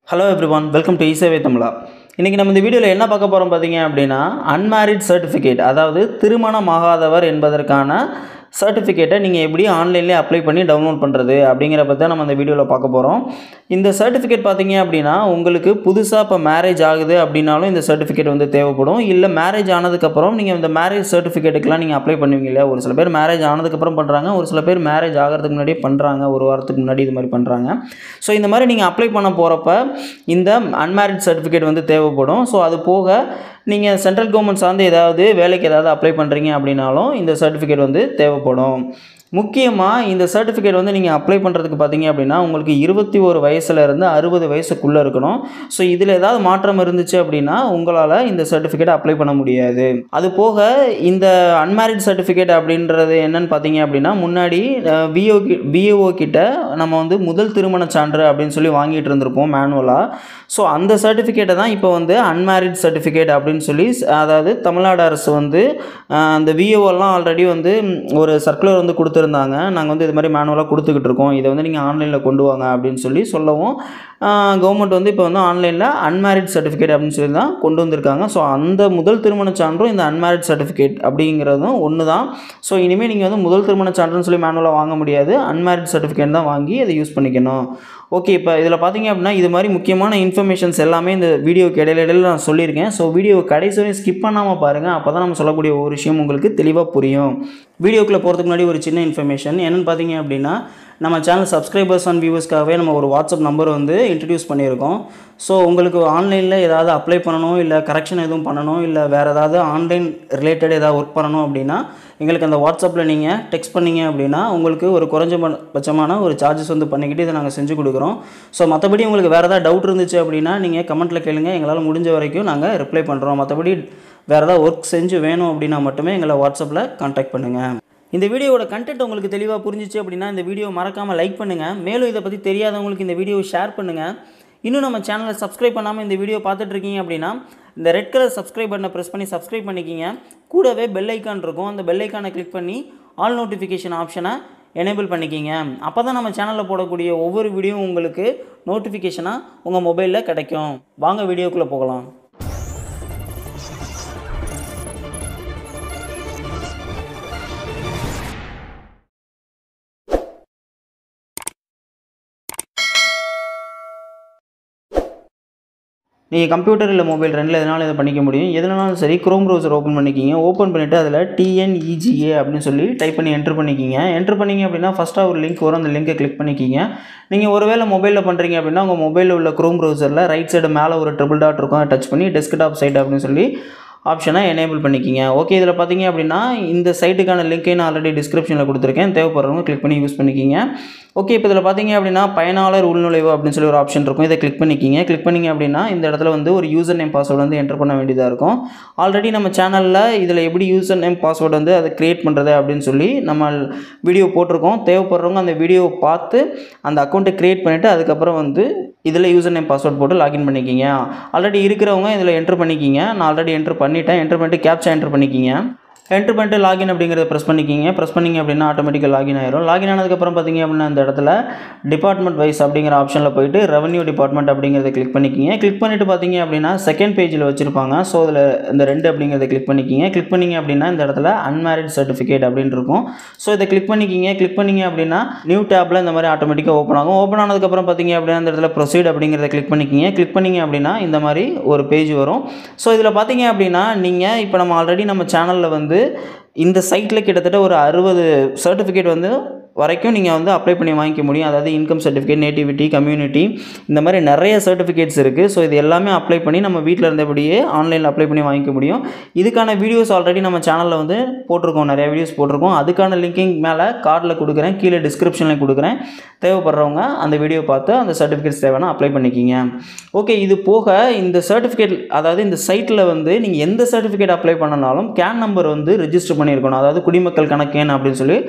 hello everyone welcome to இசேவை தமிழா இன்றைக்கி நம்ம இந்த வீடியோவில் என்ன பார்க்க போகிறோம் பார்த்தீங்க அப்படின்னா அன்மேரிட் சர்டிஃபிகேட் அதாவது திருமணமாகாதவர் என்பதற்கான சர்டிஃபிகேட்டை நீங்கள் எப்படி ஆன்லைன்லேயே அப்ளை பண்ணி டவுன்லோட் பண்ணுறது அப்படிங்கிற பற்றி தான் நம்ம இந்த வீடியோவில் பார்க்க போகிறோம் இந்த சர்டிஃபிகேட் பார்த்தீங்க அப்படின்னா உங்களுக்கு புதுசாக இப்போ மேரேஜ் ஆகுது அப்படின்னாலும் இந்த சர்டிஃபிகேட் வந்து தேவைப்படும் இல்லை மேரேஜ் ஆனதுக்கப்புறம் நீங்கள் இந்த மேரேஜ் சர்டிஃபிகேட்டுக்கெலாம் நீங்கள் அப்ளை பண்ணுவீங்க இல்லையா ஒரு சில பேர் மேரேஜ் ஆனதுக்கப்புறம் பண்ணுறாங்க ஒரு சில பேர் மேரேஜ் ஆகிறதுக்கு முன்னாடியே பண்ணுறாங்க ஒரு வாரத்துக்கு முன்னாடி இது மாதிரி பண்ணுறாங்க ஸோ இந்த மாதிரி நீங்கள் அப்ளை பண்ண போகிறப்ப இந்த அன்மேரிட் சர்டிஃபிகேட் வந்து தேவைப்படும் ஸோ அது போக நீங்கள் சென்ட்ரல் கவர்மெண்ட் சார்ந்து ஏதாவது வேலைக்கு ஏதாவது அப்ளை பண்ணுறீங்க அப்படின்னாலும் இந்த சர்டிஃபிகேட் வந்து தேவைப்படும் முக்கியமாக இந்த சர்டிஃபிகேட் வந்து நீங்கள் அப்ளை பண்ணுறதுக்கு பார்த்தீங்க அப்படின்னா உங்களுக்கு இருபத்தி ஒரு வயசுலேருந்து அறுபது வயசுக்குள்ளே இருக்கணும் ஸோ இதில் ஏதாவது மாற்றம் இருந்துச்சு அப்படின்னா உங்களால் இந்த சர்டிஃபிகேட் அப்ளை பண்ண முடியாது அது போக இந்த அன்மேரிட் சர்டிஃபிகேட் அப்படின்றது என்னன்னு பார்த்தீங்க அப்படின்னா முன்னாடி விஓ விஏஓ கிட்ட நம்ம வந்து முதல் திருமண சான்று அப்படின்னு சொல்லி வாங்கிட்டு இருந்திருப்போம் மேனுவலாக ஸோ அந்த சர்டிஃபிகேட்டை தான் இப்போ வந்து அன்மேரிட் சர்டிஃபிகேட் அப்படின்னு சொல்லி அதாவது தமிழ்நாடு அரசு வந்து அஹ், அந்த விஏஓலாம் ஆல்ரெடி வந்து ம், ஒரு சர்க்குலர் வந்து கொடுத்துருந்தாங்க நாங்கள் வந்து இது மாதிரி மேனுவலாக கொடுத்துக்கிட்டு இருக்கோம் இதை வந்து நீங்கள் ஆன்லைனில் கொண்டு வாங்க அப்படின்னு சொல்லி சொல்லவும் கவர்மெண்ட் வந்து இப்போ வந்து ஆன்லைனில் அன்மேரிட் சர்டிஃபிகேட் அப்படின்னு சொல்லி தான் கொண்டு வந்திருக்காங்க ஸோ அந்த முதல் திருமண சான்றும் இந்த அன்மேரிட் சர்டிஃபிகேட் அப்படிங்கிறதும் ஒன்று தான் ஸோ இனிமேல் நீங்கள் வந்து முதல் திருமண சான்றுன்னு சொல்லி மேனுவலாக வாங்க முடியாது அன்மேரிட் சர்டிஃபிகேட் தான் வாங்கி அதை யூஸ் பண்ணிக்கணும் ஓகே இப்போ இதில் பார்த்தீங்க அப்படின்னா இது மாதிரி முக்கியமான இன்ஃபர்மேஷன்ஸ் எல்லாமே இந்த வீடியோக்கு இடையில இடையில நான் சொல்லியிருக்கேன் ஸோ வீடியோ கடைசி வரையும் ஸ்கிப் பண்ணாமல் பாருங்கள் அப்போ தான் நம்ம சொல்லக்கூடிய ஒரு விஷயம் உங்களுக்கு தெளிவாக புரியும் வீடியோக்குள்ளே போகிறதுக்கு முன்னாடி ஒரு சின்ன இன்ஃபர்மேஷன் என்னென்னு பார்த்தீங்க அப்படின்னா நம்ம சேனல் சப்ஸ்கிரைபர்ஸ் அண்ட் வியூவர்ஸ்க்காகவே நம்ம ஒரு வாட்ஸ்அப் நம்பர் வந்து இன்ட்ரடியூஸ் பண்ணியிருக்கோம் ஸோ உங்களுக்கு ஆன்லைனில் ஏதாவது அப்ளை பண்ணணும் இல்லை கரெக்ஷன் எதுவும் பண்ணணும் இல்லை வேறு ஏதாவது ஆன்லைன் ரிலேட்டட் ஏதாவது ஒர்க் பண்ணணும் அப்படின்னா எங்களுக்கு அந்த வாட்ஸ்அப்பில் நீங்கள் டெக்ஸ்ட் பண்ணீங்க அப்படின்னா உங்களுக்கு ஒரு குறைஞ்ச பட்சமான ஒரு சார்ஜஸ் வந்து பண்ணிக்கிட்டு இதை நாங்கள் செஞ்சு கொடுக்குறோம் ஸோ மற்றபடி உங்களுக்கு வேறு ஏதாவது டவுட் இருந்துச்சு அப்படின்னா நீங்கள் கமெண்ட்டில் கேளுங்க எங்களால் முடிஞ்ச வரைக்கும் நாங்கள் ரிப்ளை பண்ணுறோம் மற்றபடி வேறு ஏதாவது ஒர்க் செஞ்சு வேணும் அப்படின்னா மட்டுமே எங்களை வாட்ஸ்அப்பில் கான்டாக்ட் பண்ணுங்கள் இந்த வீடியோவோட கண்டென்ட் உங்களுக்கு தெளிவாக புரிஞ்சிச்சு அப்படின்னா இந்த வீடியோ மறக்காமல் லைக் பண்ணுங்கள் மேலும் இதை பற்றி தெரியாதவங்களுக்கு இந்த வீடியோவை ஷேர் பண்ணுங்கள் இன்னும் நம்ம சேனலை சப்ஸ்கிரைப் பண்ணாமல் இந்த வீடியோ பார்த்துட்டு இருக்கீங்க அப்படின்னா இந்த ரெட் கலர் சப்ஸ்கிரைப் பட்டனை ப்ரெஸ் பண்ணி சப்ஸ்கிரைப் பண்ணிக்கிங்க கூடவே பெல் ஐக்கான் இருக்கும் அந்த பெல் ஐக்கானை கிளிக் பண்ணி ஆல் நோட்டிஃபிகேஷன் ஆப்ஷனை எனேபிள் பண்ணிக்கிங்க அப்போ தான் நம்ம சேனலில் போடக்கூடிய ஒவ்வொரு வீடியோ உங்களுக்கு நோட்டிஃபிகேஷனாக உங்கள் மொபைலில் கிடைக்கும் வாங்க வீடியோக்குள்ளே போகலாம் நீங்கள் கம்ப்யூட்டர் இல்லை மொபைல் ரெண்டில் எதனாலும் இதை பண்ணிக்க முடியும் எதுனாலும் சரி க்ரோம் ப்ரௌசர் ஓப்பன் பண்ணிக்கிங்க ஓப்பன் பண்ணிவிட்டு அதில் டிஎன்இஜிஏ அப்படின்னு சொல்லி டைப் பண்ணி என்ட்ரு பண்ணிக்கிங்க என்ட்ரு பண்ணிங்க அப்படின்னா ஃபஸ்ட்டாக ஒரு லிங்க் வரும் அந்த லிங்கை கிளிக் பண்ணிக்கிங்க நீங்கள் ஒருவேளை மொபைலில் பண்ணுறீங்க அப்படின்னா உங்கள் மொபைலில் உள்ள க்ரோம் ப்ரௌசரில் ரைட் சைடு மேலே ஒரு ட்ரிபிள் டாட் இருக்கும் அதை டச் பண்ணி டெஸ்க்டாப் சைட் அப்படின்னு சொல்லி ஆப்ஷனை எனேபிள் பண்ணிக்கிங்க ஓகே இதில் பார்த்தீங்க அப்படின்னா இந்த சைட்டுக்கான லிங்க்கை நான் ஆல்ரெடி டிஸ்கிரிப்ஷனில் கொடுத்துருக்கேன் தேவைப்படுறவங்க கிளிக் பண்ணி யூஸ் பண்ணிக்கிங்க ஓகே இப்போ இதில் பார்த்தீங்க அப்படின்னா பயனாளர் உள்நுழைவு அப்படின்னு சொல்லி ஒரு ஆப்ஷன் இருக்கும் இதை கிளிக் பண்ணிக்கிங்க கிளிக் பண்ணிங்க அப்படின்னா இந்த இடத்துல வந்து ஒரு யூசர் நேம் பாஸ்வேர்டு வந்து என்டர் பண்ண வேண்டியதாக இருக்கும் ஆல்ரெடி நம்ம சேனலில் இதில் எப்படி யூசர் நேம் பாஸ்வேர்டு வந்து அதை க்ரியேட் பண்ணுறது அப்படின்னு சொல்லி நம்ம வீடியோ போட்டிருக்கோம் தேவைப்படுறவங்க அந்த வீடியோவை பார்த்து அந்த அக்கௌண்ட்டை க்ரியேட் பண்ணிவிட்டு அதுக்கப்புறம் வந்து இதில் யூசர் நேம் பாஸ்வேர்ட் போட்டு லாகின் பண்ணிக்கிங்க ஆல்ரெடி இருக்கிறவங்க இதில் என்ட்ரு பண்ணிக்கிங்க நான் ஆல்ரெடி என்ட்ரு பண்ணிட்டேன் என்ட்ரு பண்ணிட்டு கேப்சா என்ட்ரு பண்ணிக்கிங்க என்ட்ரு பண்ணிட்டு லாகின் அப்படிங்கிறத ப்ரெஸ் பண்ணிக்கிங்க ப்ரெஸ் பண்ணிங்க அப்படின்னா ஆட்டோமேட்டிக்காக லாகின் ஆயிரும் லாகின் ஆனதுக்கப்புறம் பார்த்தீங்க அப்படின்னா இந்த இடத்துல டிபார்ட்மெண்ட் வைஸ் அப்படிங்கிற ஆப்ஷனில் போயிட்டு ரெவன்யூ டிபார்ட்மெண்ட் அப்படிங்கிறத கிளிக் பண்ணிக்கிங்க கிளிக் பண்ணிவிட்டு பார்த்தீங்க அப்படின்னா செகண்ட் பேஜில் வச்சுருப்பாங்க ஸோ அதில் இந்த ரெண்டு அப்படிங்கிறத கிளிக் பண்ணிக்கிங்க கிளிக் பண்ணிங்க அப்படின்னா இந்த இடத்துல அன்மேரிட் சர்டிஃபிகேட் அப்படின்னு இருக்கும் ஸோ இதை கிளிக் பண்ணிக்கிங்க கிளிக் பண்ணிங்க அப்படின்னா நியூ டேப்பில் இந்த மாதிரி ஆட்டோமேட்டிக்காக ஓப்பன் ஆகும் ஓப்பன் ஆனதுக்கப்புறம் பார்த்தீங்க அப்படின்னா இந்த இடத்துல ப்ரொசீட் அப்படிங்கிறத கிளிக் பண்ணிக்கிங்க கிளிக் பண்ணிங்க அப்படின்னா இந்த மாதிரி ஒரு பேஜ் வரும் ஸோ இதில் பார்த்தீங்க அப்படின்னா நீங்கள் இப்போ நம்ம ஆல்ரெடி நம்ம சேனலில் வந்து இந்த சைட்டில் கிட்டத்தட்ட ஒரு அறுபது சர்டிஃபிகேட் வந்து வரைக்கும் நீங்கள் வந்து அப்ளை பண்ணி வாங்கிக்க முடியும் அதாவது இன்கம் சர்டிஃபிகேட் நேட்டிவிட்டி கம்யூனிட்டி இந்த மாதிரி நிறைய சர்டிஃபிகேட்ஸ் இருக்குது ஸோ இது எல்லாமே அப்ளை பண்ணி நம்ம வீட்டில் இருந்தபடியே ஆன்லைனில் அப்ளை பண்ணி வாங்கிக்க முடியும் இதுக்கான வீடியோஸ் ஆல்ரெடி நம்ம சேனலில் வந்து போட்டிருக்கோம் நிறைய வீடியோஸ் போட்டிருக்கோம் அதுக்கான லிங்கிங் மேலே கார்டில் கொடுக்குறேன் கீழே டிஸ்கிரிப்ஷனில் கொடுக்குறேன் தேவைப்படுறவங்க அந்த வீடியோ பார்த்து அந்த சர்டிஃபிகேட்ஸ் தேவைன்னா அப்ளை பண்ணிக்கிங்க ஓகே இது போக இந்த சர்டிஃபிகேட் அதாவது இந்த சைட்டில் வந்து நீங்கள் எந்த சர்டிஃபிகேட் அப்ளை பண்ணனாலும் கேன் நம்பர் வந்து ரிஜிஸ்டர் பண்ணியிருக்கணும் அதாவது குடிமக்கள் கணக்கு எண் அப்படின்னு சொல்லி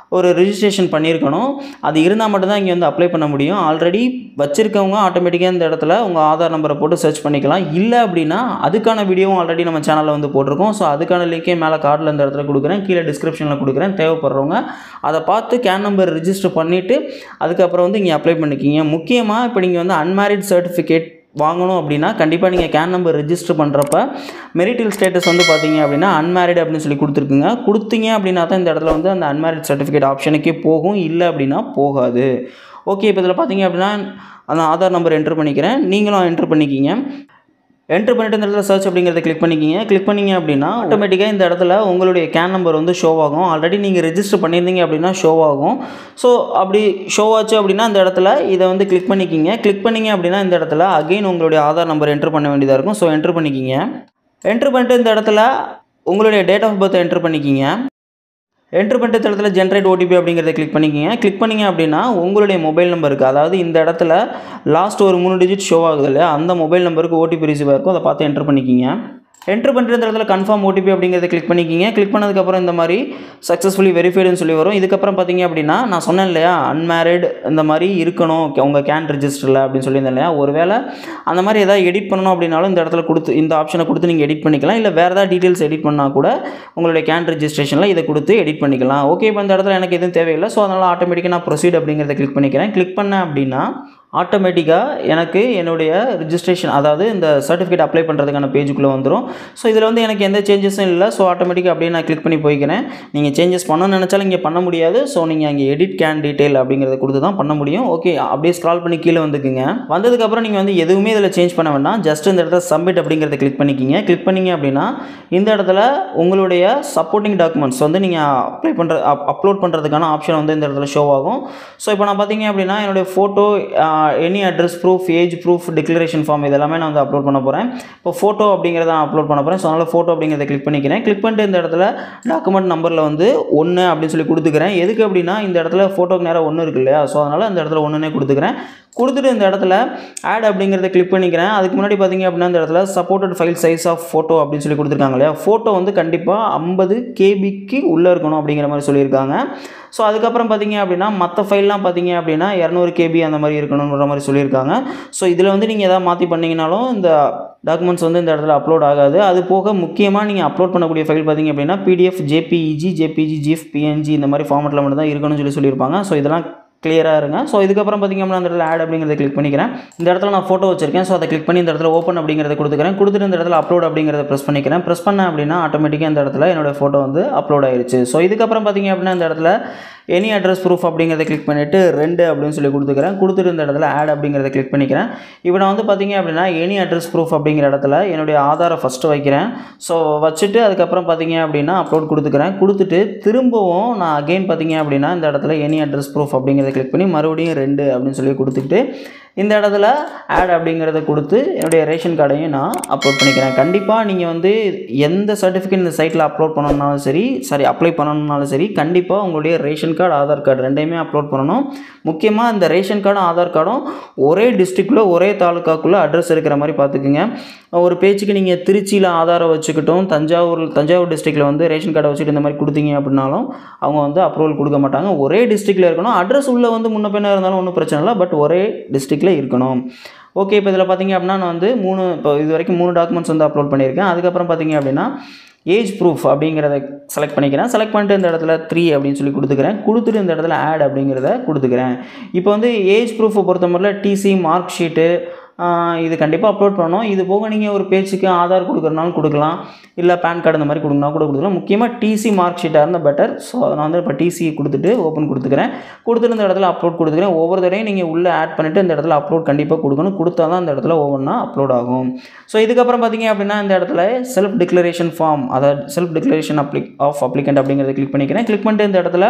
ஒரு ரிஜிஸ்ட்ரேஷன் பண்ணியிருக்கணும் அது இருந்தால் மட்டும்தான் இங்கே வந்து அப்ளை பண்ண முடியும் ஆல்ரெடி வச்சுருக்கவங்க ஆட்டோமேட்டிக்காக இந்த இடத்துல உங்கள் ஆதார் நம்பரை போட்டு சர்ச் பண்ணிக்கலாம் இல்லை அப்படின்னா அதுக்கான வீடியோவும் ஆல்ரெடி நம்ம சேனலில் வந்து போட்டிருக்கோம் ஸோ அதுக்கான லிங்கே மேலே கார்டில் இந்த இடத்துல கொடுக்குறேன் கீழே டிஸ்கிரிப்ஷனில் கொடுக்குறேன் தேவைப்படுறவங்க அதை பார்த்து கேன் நம்பர் ரிஜிஸ்டர் பண்ணிவிட்டு அதுக்கப்புறம் வந்து இங்கே அப்ளை பண்ணிக்கிங்க முக்கியமாக இப்போ நீங்கள் வந்து அன்மேரிட் சர்டிஃபிகேட் வாங்கணும் அப்படின்னா கண்டிப்பாக நீங்கள் கேன் நம்பர் ரிஜிஸ்டர் பண்ணுறப்ப மெரிட்டல் ஸ்டேட்டஸ் வந்து பார்த்தீங்க அப்படின்னா அன்மேரிட் அப்படின்னு சொல்லி கொடுத்துருக்குங்க கொடுத்தீங்க அப்படின்னா தான் இந்த இடத்துல வந்து அந்த அன்மேரிட் சர்டிஃபிகேட் ஆப்ஷனுக்கே போகும் இல்லை அப்படின்னா போகாது ஓகே இப்போ இதில் பார்த்தீங்க அப்படின்னா அந்த ஆதார் நம்பர் என்ட்ரு பண்ணிக்கிறேன் நீங்களும் என்ட்ரு பண்ணிக்கிங்க என்ட்ரு பண்ணிட்டு இந்த இடத்துல சர்ச் அப்படிங்கிறத கிளிக் பண்ணிக்கிங்க கிளிக் பண்ணிங்க அப்படின்னா ஆட்டோமேட்டிக்காக இந்த இடத்துல உங்களுடைய கேன் நம்பர் வந்து ஷோ ஆகும் ஆல்ரெடி நீங்கள் ரெஜிஸ்டர் பண்ணியிருந்தீங்க அப்படின்னா ஷோ ஆகும் ஸோ அப்படி ஷோ ஆச்சு அப்படின்னா இந்த இடத்துல இதை வந்து கிளிக் பண்ணிக்கிங்க கிளிக் பண்ணிங்க அப்படின்னா இந்த இடத்துல அகைன் உங்களுடைய ஆதார் நம்பர் என்ட்ரு பண்ண வேண்டியதாக இருக்கும் ஸோ என்ட்ரு பண்ணிக்கிங்க என்ட்ரு பண்ணிட்டு இந்த இடத்துல உங்களுடைய டேட் ஆஃப் பர்த் என்ட்ரு பண்ணிக்கிங்க என்ட்ரு பண்ணிட்டு இந்த இடத்துல ஜென்ரேட் ஓடிபி அப்படிங்கிறத கிளிக் பண்ணிக்கிங்க கிளிக் பண்ணிங்க அப்படின்னா உங்களுடைய மொபைல் நம்பருக்கு அதாவது இந்த இடத்துல லாஸ்ட் ஒரு மூணு டிஜிட் ஷோ ஆகுது இல்லையா அந்த மொபைல் நம்பருக்கு ஓடிபி ரிசீவ் ஆயிருக்கும் அதை பார்த்து என்ட்ரு பண்ணிக்கிங்க என்ட்ரு பண்ணுற இடத்துல கன்ஃபார்ம் ஓடிபி அப்படிங்கிறத கிளிக் பண்ணிக்கிங்க கிளிக் பண்ணதுக்கப்புறம் இந்த மாதிரி சக்ஸஸ்ஃபுல்லி வெரிஃபைடுன்னு சொல்லி வரும் இதுக்கப்புறம் பார்த்தீங்க அப்படின்னா நான் சொன்னேன் இல்லையா அன்மேரிட் இந்த மாதிரி இருக்கணும் உங்கள் கேன் ரிஜிஸ்டரில் அப்படின்னு சொல்லியிருந்தேன் இல்லையா ஒருவேளை அந்த மாதிரி எதாவது எடிட் பண்ணணும் அப்படின்னாலும் இந்த இடத்துல கொடுத்து இந்த ஆப்ஷனை கொடுத்து நீங்கள் எடிட் பண்ணிக்கலாம் இல்லை வேறு ஏதாவது டீட்டெயில்ஸ் எடிட் பண்ணால் கூட உங்களுடைய கேன் ரிஜிஸ்ட்ரேஷனில் இதை கொடுத்து எடிட் பண்ணிக்கலாம் ஓகே இப்போ இந்த இடத்துல எனக்கு எதுவும் தேவையில்லை ஸோ அதனால் ஆட்டோமேட்டிக்காக நான் ப்ரொசீட் அப்படிங்கிறத கிளிக் பண்ணிக்கிறேன் கிளிக் பண்ணேன் அப்படின்னா ஆட்டோமேட்டிக்காக எனக்கு என்னுடைய ரிஜிஸ்ட்ரேஷன் அதாவது இந்த சர்டிஃபிகேட் அப்ளை பண்ணுறதுக்கான பேஜுக்குள்ளே வந்துடும் ஸோ இதில் வந்து எனக்கு எந்த சேஞ்சஸும் இல்லை ஸோ ஆட்டோமேட்டிக்காக அப்படியே நான் கிளிக் பண்ணி போய்க்கிறேன் நீங்கள் சேஞ்சஸ் பண்ணணும்னு நினச்சாலும் இங்கே பண்ண முடியாது ஸோ நீங்கள் அங்கே எடிட் கேன் டீட்டெயில் அப்படிங்கிறத கொடுத்து தான் பண்ண முடியும் ஓகே அப்படியே ஸ்க்ரால் பண்ணி கீழே வந்துக்குங்க வந்ததுக்கப்புறம் நீங்கள் வந்து எதுவுமே இதில் சேஞ்ச் பண்ண வேண்டாம் ஜஸ்ட் இந்த இடத்துல சப்மிட் அப்படிங்கிறத கிளிக் பண்ணிக்கிங்க கிளிக் பண்ணிங்க அப்படின்னா இந்த இடத்துல உங்களுடைய சப்போர்ட்டிங் டாக்குமெண்ட்ஸ் வந்து நீங்கள் அப்ளை பண்ணுற அப்லோட் பண்ணுறதுக்கான ஆப்ஷன் வந்து இந்த இடத்துல ஷோ ஆகும் ஸோ இப்போ நான் பார்த்தீங்க அப்படின்னா என்னுடைய photo any address proof age proof declaration form இதெல்லாமே நான் வந்து அப்லோட் பண்ண போகிறேன் இப்போ ஃபோட்டோ அப்படிங்கிறத நான் அப்லோட் பண்ண போகிறேன் ஸோ அதனால் ஃபோட்டோ அப்படிங்கிறத கிளிக் பண்ணிக்கிறேன் கிளிக் பண்ணிட்டு இந்த இடத்துல டாக்குமெண்ட் நம்பரில் வந்து ஒன்று அப்படின்னு சொல்லி கொடுத்துக்கிறேன் எதுக்கு அப்படின்னா இந்த இடத்துல ஃபோட்டோக்கு நேரம் ஒன்று இருக்கு இல்லையா ஸோ அதனால் இந்த இடத்துல ஒன்றுனே கொடுத்துக்கிறேன் கொடுத்துட்டு இந்த இடத்துல ஆட் அப்படிங்கிறத கிளிக் பண்ணிக்கிறேன் அதுக்கு முன்னாடி பார்த்தீங்க அப்படின்னா இந்த இடத்துல supported file size of photo அப்படின்னு சொல்லி கொடுத்துருக்காங்க இல்லையா ஃபோட்டோ வந்து கண்டிப்பாக ஐம்பது கேபிக்கு உள்ளே இருக்கணும் அப்படிங்கிற மாதிரி சொல்லியிருக்காங்க ஸோ அதுக்கப்புறம் பார்த்தீங்க அப்படின்னா மற்ற ஃபைல்லாம் பார்த்தீங்க அப்படின்னா இரநூறு கேபி அந்த மாதிரி இருக்கணுன்ற மாதிரி சொல்லியிருக்காங்க ஸோ இதில் வந்து நீங்கள் எதாவது மாற்றி பண்ணிங்கனாலும் இந்த டாக்குமெண்ட்ஸ் வந்து இந்த இடத்துல அப்லோட் ஆகாது அது போக முக்கியமாக நீங்கள் அப்லோட் பண்ணக்கூடிய ஃபைல் பார்த்தீங்க அப்படின்னா PDF JPEG JPG GIF PNG இந்த மாதிரி ஃபார்மெட்டில் மட்டும் தான் இருக்கணும்னு சொல்லி சொல்லியிருப்பாங்க ஸோ இதெல்லாம் கிளியராக இருங்க ஸோ இதுக்கப்புறம் பார்த்திங்க அப்படின்னா அந்த இடத்துல ஆட் அப்படிங்கிறத கிளிக் பண்ணிக்கிறேன் இந்த இடத்துல நான் ஃபோட்டோ வச்சிருக்கேன் ஸோ அதை கிளிக் பண்ணி இந்த இடத்துல ஓப்பன் அப்படிங்கிறத கொடுத்துக்கிறேன் கொடுத்துட்டு இந்த இடத்துல அப்லோட் அப்படிங்கிறத ப்ரெஸ் பண்ணிக்கிறேன் ப்ரெஸ் பண்ணேன் அப்படின்னா ஆட்டோமேட்டிக்காக இந்த இடத்துல என்னோட ஃபோட்டோ வந்து அப்லோட் ஆயிருச்சு ஸோ இதுக்கப்புறம் பார்த்திங்க அப்படின்னா இந்த இடத்துல எனி அட்ரஸ் ப்ரூஃப் அப்படிங்கிறத கிளிக் பண்ணிவிட்டு ரெண்டு அப்படின்னு சொல்லி கொடுத்துக்கிறேன் கொடுத்துட்டு இந்த இடத்துல ஆட் அப்படிங்கிறத கிளிக் பண்ணிக்கிறேன் இப்போ நான் வந்து பார்த்திங்க அப்படின்னா எனி அட்ரஸ் ப்ரூஃப் அப்படிங்கிற இடத்துல என்னுடைய ஆதாரை ஃபஸ்ட்டு வைக்கிறேன் ஸோ வச்சுட்டு அதுக்கப்புறம் பார்த்திங்க அப்படின்னா அப்லோட் கொடுத்துக்கிறேன் கொடுத்துட்டு திரும்பவும் நான் அகெயின் பார்த்திங்க அப்படின்னா இந்த இடத்துல எனி அட்ரஸ் ப்ரூஃப் அப்படிங்கிறத கிளிக் பண்ணி மறுபடியும் ரெண்டு அப்படின்னு சொல்லி கொடுத்துட்டு இந்த இடத்துல ஆட் அப்படிங்கிறத கொடுத்து என்னுடைய ரேஷன் கார்டையும் நான் அப்லோட் பண்ணிக்கிறேன் கண்டிப்பாக நீங்கள் வந்து எந்த சர்டிஃபிகேட் இந்த சைட்டில் அப்லோட் பண்ணணும்னாலும் சரி சாரி அப்ளை பண்ணணும்னாலும் சரி கண்டிப்பாக உங்களுடைய ரேஷன் கார்டு ஆதார் கார்டு ரெண்டையுமே அப்லோட் பண்ணணும் முக்கியமாக இந்த ரேஷன் கார்டும் ஆதார் கார்டும் ஒரே டிஸ்ட்ரிக்டில் ஒரே தாலுக்காக்குள்ளே அட்ரஸ் இருக்கிற மாதிரி பார்த்துக்குங்க ஒரு பேச்சுக்கு நீங்கள் திருச்சியில் ஆதாரம் வச்சுக்கிட்டும் தஞ்சாவூர் தஞ்சாவூர் டிஸ்ட்ரிக்டில் வந்து ரேஷன் கார்டை வச்சுட்டு இந்த மாதிரி கொடுத்தீங்க அப்படின்னாலும் அவங்க வந்து அப்ரூவல் கொடுக்க மாட்டாங்க ஒரே டிஸ்ட்ரிக்டில் இருக்கணும் அட்ரஸ் உள்ளே வந்து முன்ன பின்ன இருந்தாலும் ஒன்றும் பிரச்சனை இல்லை பட் ஒரே டிஸ்ட்ரிக்டில் இருக்கணும் ஓகே இப்போ இதில் பார்த்தீங்க அப்படின்னா நான் வந்து மூணு இப்போ இது வரைக்கும் மூணு டாக்குமெண்ட்ஸ் வந்து அப்லோட் பண்ணியிருக்கேன் அதுக்கப்புறம் பார்த்தீங்க அப்படின்னா ஏஜ் ப்ரூஃப் அப்படிங்கிறத செலக்ட் பண்ணிக்கிறேன் செலக்ட் பண்ணிட்டு இந்த இடத்துல த்ரீ அப்படின்னு சொல்லி கொடுத்துக்கிறேன் கொடுத்துட்டு இந்த இடத்துல ஆட் அப்படிங்கிறத கொடுத்துக்கிறேன் இப்போ வந்து ஏஜ் ப்ரூஃபை பொறுத்த மட்டும் டிசி மார்க் ஷீட்டு இது கண்டிப்பாக அப்லோட் பண்ணணும் இது போக நீங்கள் ஒரு பேஜுக்கு ஆதார் கொடுக்குறனாலும் கொடுக்கலாம் இல்லை பேன் கார்டு இந்த மாதிரி கொடுக்கணும் கூட கொடுக்கலாம் முக்கியமாக டிசி மார்க் ஷீட்டாக இருந்தால் பெட்டர் ஸோ நான் வந்து இப்போ டிசி கொடுத்துட்டு ஓப்பன் கொடுத்துக்கிறேன் கொடுத்துட்டு இந்த இடத்துல அப்லோட் கொடுத்துக்கிறேன் ஒவ்வொரு தடையும் நீங்கள் உள்ளே ஆட் பண்ணிவிட்டு இந்த இடத்துல அப்லோட் கண்டிப்பாக கொடுக்கணும் கொடுத்தா தான் இந்த இடத்துல ஒவ்வொன்றா அப்லோட் ஆகும் ஸோ இதுக்கப்புறம் பார்த்தீங்க அப்படின்னா இந்த இடத்துல செல்ஃப் டிக்ளரேஷன் ஃபார்ம் அதாவது self declaration apply of applicant அப்படிங்கிறத கிளிக் பண்ணிக்கிறேன் கிளிக் பண்ணிட்டு இந்த இடத்துல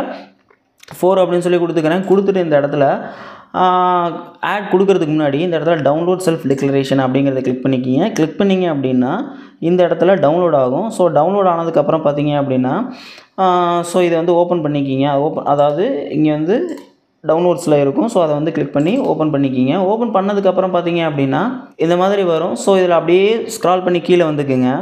ஃபோர் அப்படின்னு சொல்லி கொடுத்துக்கிறேன் கொடுத்துட்டு இந்த இடத்துல ஆட் கொடுக்கறதுக்கு முன்னாடி இந்த இடத்துல டவுன்லோட் செல்ஃப் டிக்ளரேஷன் அப்படிங்கிறத கிளிக் பண்ணிக்கிங்க கிளிக் பண்ணிங்க அப்படின்னா இந்த இடத்துல டவுன்லோட் ஆகும் ஸோ டவுன்லோட் ஆனதுக்கப்புறம் பார்த்தீங்க அப்படின்னா ஸோ இதை வந்து ஓப்பன் பண்ணிக்கிங்க ஓப்பன் அதாவது இங்கே வந்து டவுன்லோட்ஸில் இருக்கும் ஸோ அதை வந்து கிளிக் பண்ணி ஓப்பன் பண்ணிக்கிங்க ஓப்பன் பண்ணதுக்கப்புறம் பார்த்தீங்க அப்படின்னா இந்த மாதிரி வரும் ஸோ இதில் அப்படியே ஸ்க்ரால் பண்ணி கீழே வந்துக்குங்க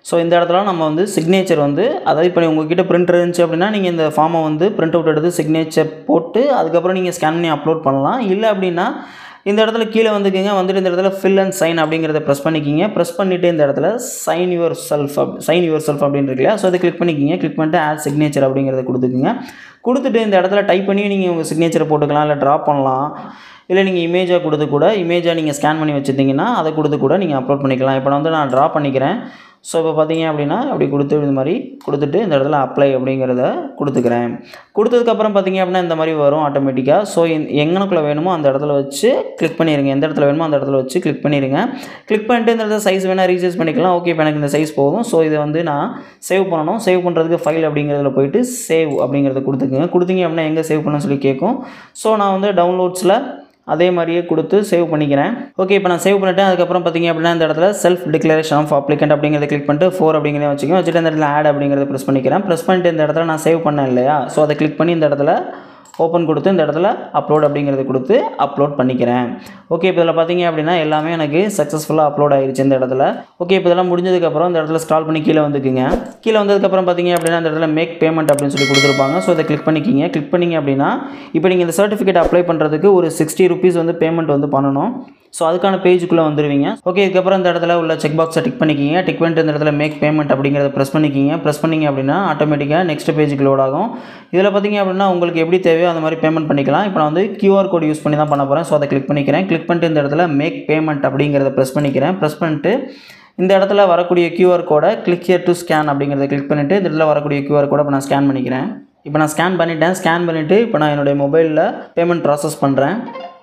ஸோ இந்த இடத்துல நம்ம வந்து சிக்னேச்சர் வந்து அதாவது இப்போ உங்ககிட்ட பிரிண்டர் இருந்துச்சு அப்படின்னா நீங்கள் இந்த ஃபார்மை வந்து பிரிண்ட் அவுட் எடுத்து சிக்னேச்சர் போட்டு அதுக்கப்புறம் நீங்கள் ஸ்கேன் பண்ணி அப்லோட் பண்ணலாம் இல்லை அப்படின்னா இந்த இடத்துல கீழே வந்துக்குங்க வந்துட்டு இந்த இடத்துல ஃபில் அண்ட் சைன் அப்படிங்கிறத ப்ரெஸ் பண்ணிக்கிங்க ப்ரெஸ் பண்ணிவிட்டு இந்த இடத்துல sign yourself up sign yourself அப்படின்னு இருக்கு இல்லையா ஸோ அதை கிளிக் பண்ணிக்கிங்க கிளிக் பண்ணிட்டு ஆட் சிக்னேச்சர் அப்படிங்கிறத கொடுத்துக்குங்க கொடுத்துட்டு இந்த இடத்துல டைப் பண்ணி நீங்கள் உங்கள் சிக்னேச்சரை போட்டுக்கலாம் இல்லை ட்ரா பண்ணலாம் இல்லை நீங்கள் இமேஜாக கொடுத்து கூட இமேஜாக நீங்கள் ஸ்கேன் பண்ணி வச்சுருந்தீங்கன்னா அதை கொடுத்து கூட நீங்கள் அப்லோட் பண்ணிக்கலாம் இப்போ நான் வந்து நான் ட்ரா பண்ணிக்கிறேன் ஸோ இப்போ பார்த்தீங்க அப்படின்னா அப்படி கொடுத்து இந்த மாதிரி கொடுத்துட்டு இந்த இடத்துல அப்ளை அப்படிங்கிறத கொடுத்துக்கிறேன் கொடுத்ததுக்கப்புறம் பார்த்தீங்க அப்படின்னா இந்த மாதிரி வரும் ஆட்டோமேட்டிக்காக ஸோ எங்கனக்குள்ளே வேணுமோ அந்த இடத்துல வச்சு கிளிக் பண்ணிடுங்க எந்த இடத்துல வேணுமோ அந்த இடத்துல வச்சு கிளிக் பண்ணிடுங்க கிளிக் பண்ணிட்டு இந்த இடத்துல சைஸ் வேணால் ரீசைஸ் பண்ணிக்கலாம் ஓகே இப்போ எனக்கு இந்த சைஸ் போதும் ஸோ இதை வந்து நான் சேவ் பண்ணணும் சேவ் பண்ணுறதுக்கு ஃபைல் அப்படிங்கிறதுல போயிட்டு சேவ் அப்படிங்கிறத கொடுத்துக்குங்க கொடுத்தீங்க அப்படின்னா எங்கே சேவ் பண்ணணும்னு சொல்லி கேட்கும் ஸோ நான் வந்து டவுன்லோட்ஸில் அதே மாதிரியே கொடுத்து சேவ் பண்ணிக்கிறேன் ஓகே இப்போ நான் சேவ் பண்ணிட்டேன் அதுக்கப்புறம் பார்த்தீங்க அப்படின்னா இந்த இடத்துல செல்ஃப் டிக்ளரேஷன் ஆஃப் அப்ளிகண்ட் அப்படிங்கிறத கிளிக் பண்ணிட்டு ஃபோர் அப்படிங்கிறத வச்சுக்கோங்க வச்சுட்டு இந்த இடத்துல ஆட் அப்படிங்கிறத ப்ரெஸ் பண்ணிக்கிறேன் ப்ரெஸ் பண்ணிட்டு இந்த இடத்துல நான் சேவ் பண்ணேன் இல்லையா ஸோ அதை கிளிக் பண்ணி இந்த இடத்துல ஓப்பன் கொடுத்து இந்த இடத்துல அப்லோட் அப்படிங்கிறத கொடுத்து அப்லோட் பண்ணிக்கிறேன் ஓகே இப்போ இதில் பார்த்தீங்க அப்படின்னா எல்லாமே எனக்கு சக்ஸஸ்ஃபுல்லாக அப்லோட் ஆயிருச்சு இந்த இடத்துல ஓகே இப்போ இதெல்லாம் முடிஞ்சதுக்கப்புறம் இந்த இடத்துல ஸ்க்ரால் பண்ணி கீழே வந்துக்குங்க கீழே வந்ததுக்கப்புறம் பார்த்தீங்க அப்படின்னா இந்த இடத்துல மேக் பேமெண்ட் அப்படின்னு சொல்லி கொடுத்துருப்பாங்க ஸோ இதை கிளிக் பண்ணிக்கிங்க கிளிக் பண்ணிங்க அப்படின்னா இப்போ நீங்கள் இந்த சர்டிஃபிகேட் அப்ளை பண்ணுறதுக்கு ஒரு சிக்ஸ்டி ருபீஸ் வந்து பேமெண்ட் வந்து பண்ணணும் ஸோ அதுக்கான பேஜுக்குள்ளே வந்துடுவீங்க ஓகே இதுக்கப்புறம் இந்த இடத்துல உள்ள செக் பாக்ஸை டிக் பண்ணிக்கிங்க டிக் பண்ணிட்டு இந்த இடத்துல மேக் பேமெண்ட் அப்படிங்கிறத ப்ரெஸ் பண்ணிக்கிங்க ப்ரெஸ் பண்ணிங்க அப்படின்னா ஆட்டோமேட்டிக்காக நெக்ஸ்ட் பேஜுக்கு லோட் ஆகும் இதில் பார்த்தீங்க அப்படின்னா உங்களுக்கு எப்படி தேவையோ அந்த மாதிரி பேமெண்ட் பண்ணிக்கலாம் இப்போ நான் வந்து கியூஆர் கோட் யூஸ் பண்ணி தான் பண்ண போகிறேன் ஸோ அதை கிளிக் பண்ணிக்கிறேன் கிளிக் பண்ணிட்டு இந்த இடத்துல மேக் பேமெண்ட் அப்படிங்கிறத ப்ரெஸ் பண்ணிக்கிறேன் ப்ரெஸ் பண்ணிட்டு இந்த இடத்துல வரக்கூடிய கியூஆர் கோடை கிளிக் here டு ஸ்கேன் அப்படிங்கிறத கிளிக் பண்ணிவிட்டு இந்த இடத்துல வரக்கூடிய கியூஆர் கோடை இப்போ நான் ஸ்கேன் பண்ணிக்கிறேன் இப்போ நான் ஸ்கேன் பண்ணிட்டேன் ஸ்கேன் பண்ணிவிட்டு இப்போ நான் என்னுடைய மொபைலில் பேமெண்ட் ப்ராசஸ் பண்ணுறேன்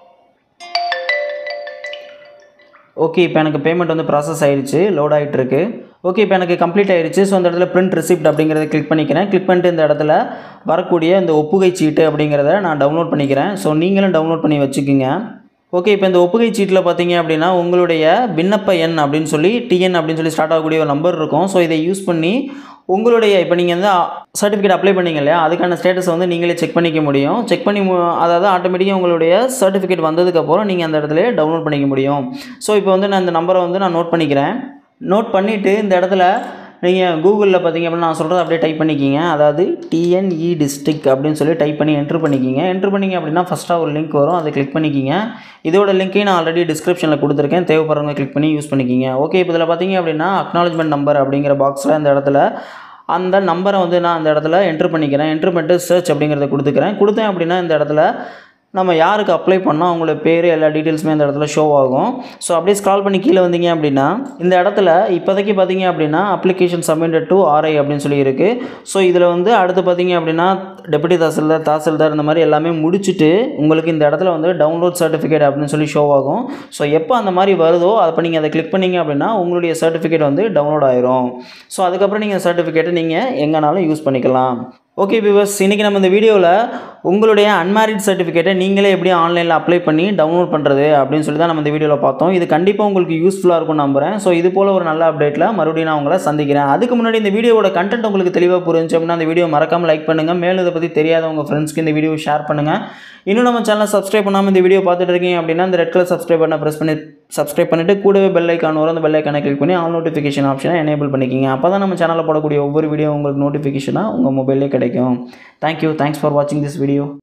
ஓகே இப்போ எனக்கு பேமெண்ட் வந்து ப்ராசஸ் ஆயிடுச்சு லோட் ஆகிட்டு இருக்கு ஓகே இப்போ எனக்கு கம்ப்ளீட் ஆயிடுச்சு ஸோ அந்த இடத்துல பிரிண்ட் ரிசிப்ட் அப்படிங்கிறத கிளிக் பண்ணிக்கிறேன் கிளிக் பண்ணிட்டு இந்த இடத்துல வரக்கூடிய இந்த ஒப்புகை சீட்டு அப்படிங்கிறத நான் டவுன்லோட் பண்ணிக்கிறேன் ஸோ நீங்களும் டவுன்லோட் பண்ணி வச்சுக்கோங்க ஓகே இப்போ இந்த ஒப்புகை சீட்டில் பார்த்தீங்க அப்படின்னா உங்களுடைய விண்ணப்ப எண் அப்படின்னு சொல்லி டிஎன் அப்படின்னு சொல்லி ஸ்டார்ட் ஆகக்கூடிய ஒரு நம்பர் இருக்கும் ஸோ இதை யூஸ் பண்ணி உங்களுடைய இப்போ நீங்கள் வந்து சர்டிஃபிகேட் அப்ளை பண்ணீங்க இல்லையா அதுக்கான ஸ்டேட்டஸ் வந்து நீங்களே செக் பண்ணிக்க முடியும் செக் பண்ணி மு- அதாவது ஆட்டோமேட்டிக்காக உங்களுடைய சர்டிஃபிகேட் வந்ததுக்கப்புறம் நீங்கள் அந்த இடத்துல டவுன்லோட் பண்ணிக்க முடியும் ஸோ இப்போ வந்து நான் இந்த நம்பரை வந்து நான் நோட் பண்ணிக்கிறேன் நோட் பண்ணிவிட்டு இந்த இடத்துல நீங்கள் கூகுளில் பார்த்தீங்க அப்படின்னா நான் சொல்கிறத அப்படியே டைப் பண்ணிக்கிங்க அதாவது டிஎன்இ டிஸ்ட்ரிக்ட் அப்படின்னு சொல்லி டைப் பண்ணி என்ட்ரு பண்ணிக்கிங்க என்ட்ரு பண்ணிங்க அப்படின்னா ஃபஸ்ட்டாக ஒரு லிங்க் வரும் அதை கிளிக் பண்ணிக்கிங்க இதோட லிங்க்கையும் நான் ஆல்ரெடி டிஸ்கிரிப்ஷனில் கொடுத்துருக்கேன் தேவைப்படுறவங்க கிளிக் பண்ணி யூஸ் பண்ணிக்கிங்க ஓகே இப்போ இதில் பார்த்தீங்க அப்படின்னா அக்னாலஜ்மெண்ட் நம்பர் அப்படிங்கிற பாக்ஸில் இந்த இடத்துல அந்த நம்பரை வந்து நான் அந்த இடத்துல என்ட்ரு பண்ணிக்கிறேன் என்ட்ரு பண்ணிட்டு சர்ச் அப்படிங்கிறத கொடுத்துக்கிறேன் கொடுத்தேன் அப்படின்னா இந்த இடத்துல நம்ம யாருக்கு அப்ளை பண்ணோம் அவங்களோட பேர் எல்லா டீட்டெயில்ஸுமே அந்த இடத்துல ஷோ ஆகும் ஸோ அப்படியே ஸ்க்ரால் பண்ணி கீழே வந்தீங்க அப்படின்னா இந்த இடத்துல இப்போதைக்கு பார்த்தீங்க அப்படின்னா அப்ளிகேஷன் சப்மிட்டட் டு ஆர்ஐ அப்படின்னு சொல்லி இருக்குது ஸோ இதில் வந்து அடுத்து பார்த்தீங்க அப்படின்னா டெபுட்டி தாசில்தார் தாசில்தார் இந்த மாதிரி எல்லாமே முடிச்சுட்டு உங்களுக்கு இந்த இடத்துல வந்து டவுன்லோட் சர்டிஃபிகேட் அப்படின்னு சொல்லி ஷோ ஆகும் ஸோ எப்போ அந்த மாதிரி வருதோ அப்போ நீங்கள் அதை கிளிக் பண்ணீங்க அப்படின்னா உங்களுடைய சர்டிஃபிகேட் வந்து டவுன்லோட் ஆயிரும் ஸோ அதுக்கப்புறம் நீங்கள் சர்டிஃபிகேட்டை நீங்கள் எங்கேனாலும் யூஸ் பண்ணிக்கலாம் ஓகே வியூவர்ஸ் இன்றைக்கி நம்ம இந்த வீடியோவில் உங்களுடைய அன்மேரிட் சர்டிஃபிகேட்டை நீங்களே எப்படி ஆன்லைனில் அப்ளை பண்ணி டவுன்லோட் பண்ணுறது அப்படின்னு சொல்லி தான் நம்ம இந்த வீடியோவில் பார்த்தோம் இது கண்டிப்பாக உங்களுக்கு யூஸ்ஃபுல்லாக இருக்கும் நம்புறேன் ஸோ இது போல் ஒரு நல்ல அப்டேட்டில் மறுபடியும் நான் உங்களை சந்திக்கிறேன் அதுக்கு முன்னாடி இந்த வீடியோவோட கண்டென்ட் உங்களுக்கு தெளிவாக புரிஞ்சு அப்படின்னா அந்த வீடியோ மறக்காமல் லைக் பண்ணுங்கள் மேலும் இதை பற்றி தெரியாத உங்கள் ஃப்ரெண்ட்ஸ்க்கு இந்த வீடியோ ஷேர் பண்ணுங்கள் இன்னும் நம்ம சேனலை சப்ஸ்கிரைப் பண்ணாமல் இந்த வீடியோ பார்த்துட்டு இருக்கீங்க அப்படின்னா இந்த ரெட் கலர் சப்ஸ்கிரைப் பண்ண ப்ரெஸ் பண்ணி சப்ஸ்கிரைப் பண்ணிட்டு கூடவே பெல் ஐக்கான் வரும் அந்த பெல் ஐக்கானை கிளிக் பண்ணி ஆல் நோட்டிஃபிகேஷன் ஆப்ஷனை எனேபிள் பண்ணிக்கிங்க அப்போ தான் நம்ம சேனலில் போடக்கூடிய ஒவ்வொரு வீடியோ உங்களுக்கு நோட்டிஃபிகேஷனாக உங்கள் மொபைல்லே கிடைக்கும் தேங்க்யூ தேங்க்ஸ் ஃபார் வாட்சிங் திஸ் வீடியோ